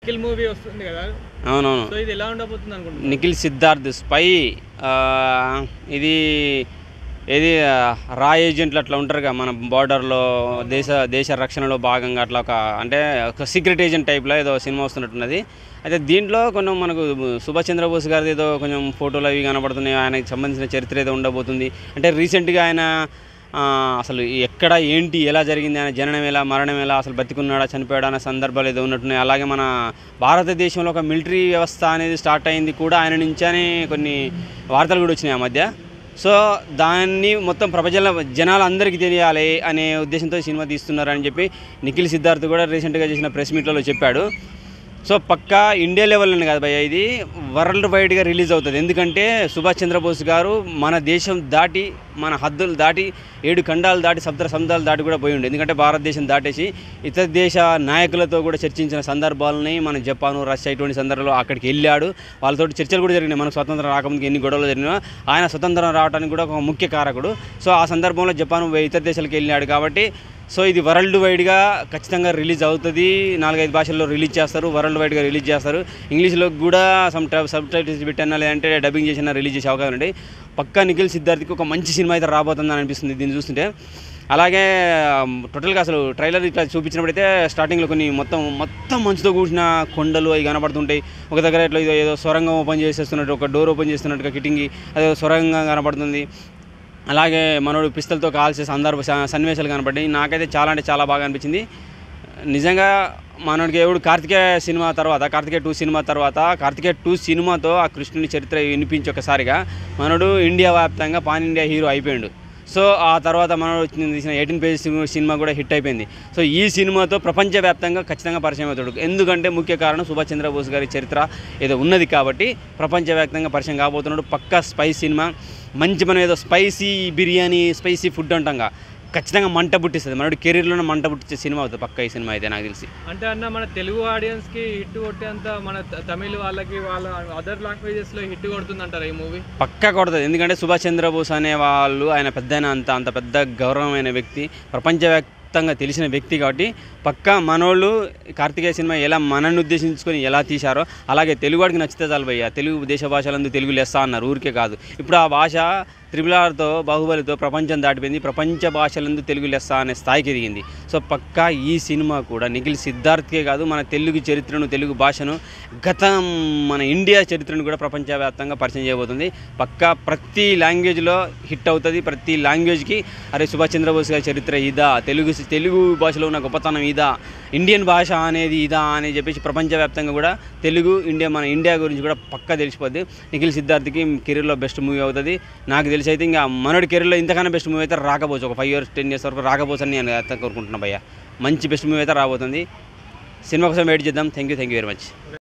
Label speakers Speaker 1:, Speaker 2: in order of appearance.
Speaker 1: Nikhil movie వస్తుంది కదా
Speaker 2: అవునవును
Speaker 1: సో ఇది ఎలా ఉండబోతుంది అనుకుంటున్నాను
Speaker 2: నిఖిల్ సిద్ధార్థ్ స్పై ఆ, ఇది ఇది ఆ, రా ఏజెంట్లు అట్లా ఉంటారుగా మన బార్డర్లో దేశ దేశ రక్షణలో భాగంగా అట్లా ఒక అంటే ఒక సీక్రెట్ ఏజెంట్ టైప్లో ఏదో సినిమా వస్తున్నట్టున్నది అయితే దీంట్లో కొంచెం మనకు సుభాష్ చంద్రబోస్ గారిది ఏదో కొంచెం ఫోటోలు అవి కనబడుతున్నాయి ఆయనకి సంబంధించిన చరిత్ర ఏదో ఉండబోతుంది అంటే రీసెంట్గా ఆయన ఆ, అసలు ఎక్కడ ఏంటి ఎలా జరిగింది ఆయన జననం ఎలా మరణం ఎలా అసలు బతికున్నాడా చనిపోయాడా అనే సందర్భాలు ఏదో ఉన్నట్టున్నాయి అలాగే మన భారతదేశంలో ఒక మిలిటరీ వ్యవస్థ అనేది స్టార్ట్ అయింది కూడా ఆయన నుంచని కొన్ని వార్తలు కూడా వచ్చినాయి ఆ మధ్య సో దాన్ని మొత్తం ప్రపంచంలో జనాలందరికీ తెలియాలి అనే ఉద్దేశంతో సినిమా తీస్తున్నారని చెప్పి నిఖిల్ సిద్ధార్థ్ కూడా రీసెంట్గా చేసిన ప్రెస్ మీట్లలో చెప్పాడు సో పక్కా ఇండియా లెవెల్లోనే కాదు భయ్య ఇది వరల్డ్ వైడ్గా రిలీజ్ అవుతుంది ఎందుకంటే సుభాష్ చంద్రబోస్ గారు మన దేశం దాటి మన హద్దులు దాటి ఏడు ఖండాలు దాటి సప్త సముద్రాలు దాటి కూడా పోయి ఉండే ఎందుకంటే భారతదేశం దాటేసి ఇతర దేశ నాయకులతో కూడా చర్చించిన సందర్భాలని మన జపాను రష్యా ఇటువంటి సందర్భంలో అక్కడికి వెళ్ళాడు వాళ్ళతో చర్చలు కూడా జరిగినాయి మనకు స్వతంత్రం రాకముందుకు ఎన్ని గొడవలు జరిగినా ఆయన స్వతంత్రం రావడానికి కూడా ఒక ముఖ్య కారకుడు సో ఆ సందర్భంలో జపాన్ ఇతర దేశాలకు వెళ్ళాడు కాబట్టి సో ఇది వరల్డ్ వైడ్గా ఖచ్చితంగా రిలీజ్ అవుతుంది నాలుగైదు భాషల్లో రిలీజ్ చేస్తారు వరల్డ్ వైడ్గా రిలీజ్ చేస్తారు ఇంగ్లీష్లో కూడా సమ్ సబ్ టైటిల్స్ పెట్టినా లేదంటే డబ్బింగ్ చేసినా రిలీజ్ చేసే అవకాశం ఉంది పక్కా నిఖిల్ సిద్ధార్థ్కి ఒక మంచి సినిమా అయితే రాబోతుందని అనిపిస్తుంది దీన్ని చూస్తుంటే అలాగే టోటల్గా అసలు ట్రైలర్ ఇట్లా చూపించినప్పుడైతే స్టార్టింగ్లో కొన్ని మొత్తం మొత్తం మంచుతో కూడిన కొండలు అవి కనపడుతుంటాయి ఒక దగ్గర ఇట్లా ఏదో ఏదో సొరంగం ఓపెన్ చేసేస్తున్నట్టు ఒక డోర్ ఓపెన్ చేస్తున్నట్టుగా కిటింగి అదే సొరంగం కనపడుతుంది అలాగే మనోడు పిస్తలతో కాల్చే సందర్భ స- సన్నివేశాలు కనపడ్డాయి నాకైతే చాలా అంటే చాలా బాగా అనిపించింది నిజంగా మనోడికి ఎవడు కార్తికేయ సినిమా తర్వాత కార్తికేయ టూ సినిమా తర్వాత కార్తికేయ టూ సినిమాతో ఆ కృష్ణుని చరిత్ర వినిపించి ఒకసారిగా మనోడు ఇండియా వ్యాప్తంగా పాన్ ఇండియా హీరో అయిపోయాడు సో ఆ తర్వాత మనోడు వచ్చిన- తీసిన ఎయిటీన్ పేజ్ సినిమా కూడా హిట్ అయిపోయింది సో ఈ సినిమాతో ప్రపంచవ్యాప్తంగా ఖచ్చితంగా పరిచయం అవుతాడు ఎందుకంటే ముఖ్య కారణం సుభాష్ చంద్రబోస్ గారి చరిత్ర ఏదో ఉన్నది కాబట్టి ప్రపంచవ్యాప్తంగా పరిచయం కాబోతున్నాడు పక్కా స్పైస్ సినిమా మంచి మనం ఏదో స్పైసీ బిర్యానీ స్పైసీ ఫుడ్ అంటాంగా ఖచ్చితంగా మంట పుట్టిస్తుంది మనోడి కెరీర్లోనే మంట పుట్టించే సినిమా అవుతుంది పక్క ఈ సినిమా అయితే నాకు తెలిసి
Speaker 1: అంటే అన్న మన తెలుగు ఆడియన్స్ కి హిట్ కొట్టేంత మన త- తమిళ వాళ్ళకి వాళ్ళ అదర్ లాంగ్వేజెస్ లో హిట్ కొడుతుంది అంటారు ఈ మూవీ
Speaker 2: పక్కా కొడుతుంది ఎందుకంటే సుభాష్ చంద్రబోస్ అనే వాళ్ళు ఆయన పెద్ద అంత అంత పెద్ద గౌరవమైన వ్యక్తి ప్రపంచవ్యాప్తంగా తెలిసిన వ్యక్తి కాబట్టి పక్కా మనోళ్ళు కార్తికేయ సినిమా ఎలా మనల్ని ఉద్దేశించుకొని ఎలా తీశారో అలాగే తెలుగువాడికి నచ్చితే చాలు భయ్య తెలుగు దేశ భాషలందు తెలుగు లెస్స అన్నారు ఊరికే కాదు ఇప్పుడు ఆ భాష త్రిపుల్ ఆర్తో బాహుబలితో ప్రపంచం దాటిపోయింది ప్రపంచ భాషలందు తెలుగు లెస్స అనే స్థాయికి ఎదిగింది సో పక్కా ఈ సినిమా కూడా నిఖిల్ సిద్ధార్థ్కే కాదు మన తెలుగు చరిత్రను తెలుగు భాషను గతం మన ఇండియా చరిత్రను కూడా ప్రపంచవ్యాప్తంగా పరిచయం చేయబోతుంది పక్కా ప్రతి లాంగ్వేజ్లో హిట్ అవుతుంది ప్రతి లాంగ్వేజ్కి అరే సుభాష్ చంద్రబోస్ గారి చరిత్ర ఇదా తెలుగు తెలుగు భాషలో ఉన్న గొప్పతనం ఇదా ఇండియన్ భాష అనేది ఇదా అని చెప్పేసి ప్రపంచవ్యాప్తంగా కూడా తెలుగు ఇండియా మన ఇండియా గురించి కూడా పక్కా తెలిసిపోద్ది నిఖిల్ సిద్ధార్థ్కి కెరీర్లో బెస్ట్ మూవీ అవుతుంది నాకు తెలిసి అయితే ఇంకా మనోడి కెరీర్లో ఇంతకన్నా బెస్ట్ మూవీ అయితే రాకపోవచ్చు ఒక ఫైవ్ ఇయర్స్ టెన్ ఇయర్స్ వరకు రాకపోవచ్చు అని నేను అయితే కోరుకుంటున్నాను భయ్య మంచి బెస్ట్ మూవీ అయితే రాబోతుంది సినిమా కోసం వెయిట్ చేద్దాం thank you thank you very much